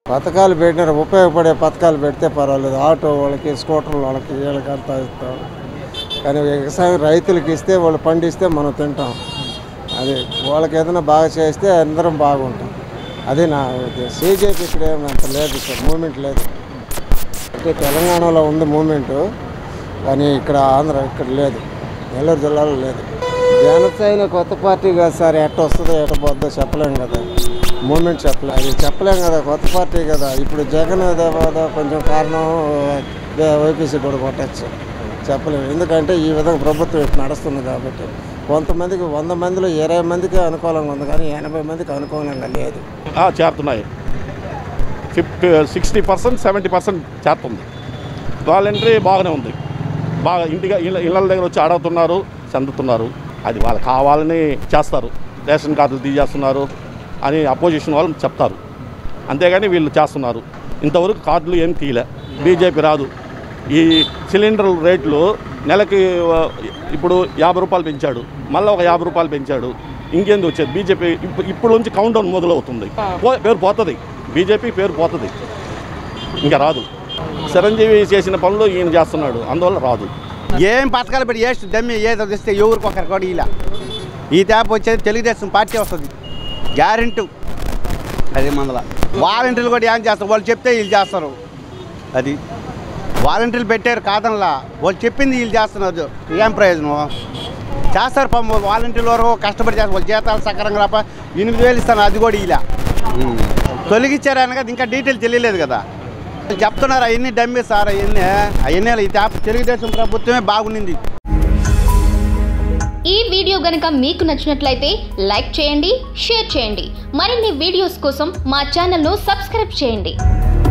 పథకాలు పెట్టినారు ఉపయోగపడే పథకాలు పెడితే పర్వాలేదు ఆటో వాళ్ళకి స్కూటర్ వాళ్ళకి వీళ్ళకి అంతా ఇస్తాం కానీ వ్యవసాయం రైతులకి ఇస్తే వాళ్ళు పండిస్తే మనం తింటాం అది వాళ్ళకి ఏదైనా బాగా చేస్తే అందరం బాగుంటాం అది నా ఉద్దేశం సీజేపీ ఇక్కడ ఏమంత లేదు సార్ మూమెంట్ లేదు అంటే తెలంగాణలో ఉంది మూమెంట్ కానీ ఇక్కడ ఆంధ్ర ఇక్కడ లేదు నెల్లూరు జిల్లాలో లేదు జనసేన కొత్త పార్టీ కదా సార్ ఎట్ట వస్తుందో ఎట్ట పోద్దో చెప్పలేం కదా మూమెంట్ చెప్పలేం అది చెప్పలేం కదా కొత్త పార్టీ కదా ఇప్పుడు జగన్ ఏదో ఏదో కొంచెం కారణం వైపీసీ కూడా కొట్టచ్చు చెప్పలేము ఎందుకంటే ఈ విధంగా ప్రభుత్వం ఇటు నడుస్తుంది కాబట్టి కొంతమందికి వంద మందిలో ఇరవై మందికి అనుకూలంగా ఉంది కానీ ఎనభై మందికి అనుకూలంగా లేదు ఆ, చేరుతున్నాయి fifty sixty percent seventy percent చేరుతుంది వాలంటరీ బాగానే ఉంది బాగా ఇంటిగా ఇళ్ళ ఇళ్ళ దగ్గర వచ్చి అడుగుతున్నారు చెందుతున్నారు అది వాళ్ళు కావాలని చేస్తారు రేషన్ కార్డులు తీసేస్తున్నారు అని అపోజిషన్ వాళ్ళు చెప్తారు అంతేగాని వీళ్ళు చేస్తున్నారు ఇంతవరకు కార్డులు ఏం తీయలే బీజేపీ రాదు ఈ సిలిండర్ రేట్లు నెలకి ఆ, ఇప్పుడు యాభై రూపాయలు పెంచాడు మళ్ళీ ఒక యాభై రూపాయలు పెంచాడు ఇంకేంది వచ్చేది బీజేపీ ఇప్పుడు ఇప్పుడు నుంచి కౌంట్ డౌన్ మొదలవుతుంది పో- పేరు పోతుంది బీజేపీ పేరు పోతుంది ఇంకా రాదు చిరంజీవి చేసిన పనులు ఈయన చేస్తున్నాడు అందువల్ల రాదు ఏం పథకాలు పెట్టి వేస్ట్ దమ్మి ఏదో తెస్తే ఎవరికి ఒకరు కూడా ఇలా ఈ ట్యాప్ వచ్చేది తెలుగుదేశం పార్టీ వస్తుంది గ్యారెంటీ అది మందల వాలంటీర్లు కూడా ఏం చేస్తారు వాళ్ళు చెప్తే వీళ్ళు చేస్తారు అది వాలంటీర్లు పెట్టారు కాదనలా వాళ్ళు చెప్పింది వీళ్ళు చేస్తున్నారు ఏం ప్రయోజనం చేస్తారు పాపం వాలంటీర్ల వరకు కష్టపడి చేస్తారు వాళ్ళ జీతాలు సక్రంగా రాప ఎనిమిది వేలు ఇస్తాను అది కూడా ఇలా తొలగించారని కదా ఇంకా డీటెయిల్ తెలియలేదు కదా చెప్తున్నారు అవన్నీ డమ్మి సార్ అవన్నీ అవన్నీ ఈ ట్యాప్ తెలుగుదేశం ప్రభుత్వమే బాగుండింది ఈ వీడియో గనుక మీకు నచ్చినట్లయితే లైక్ చేయండి షేర్ చేయండి మరిన్ని వీడియోస్ కోసం మా ఛానల్ను సబ్స్క్రైబ్ చేయండి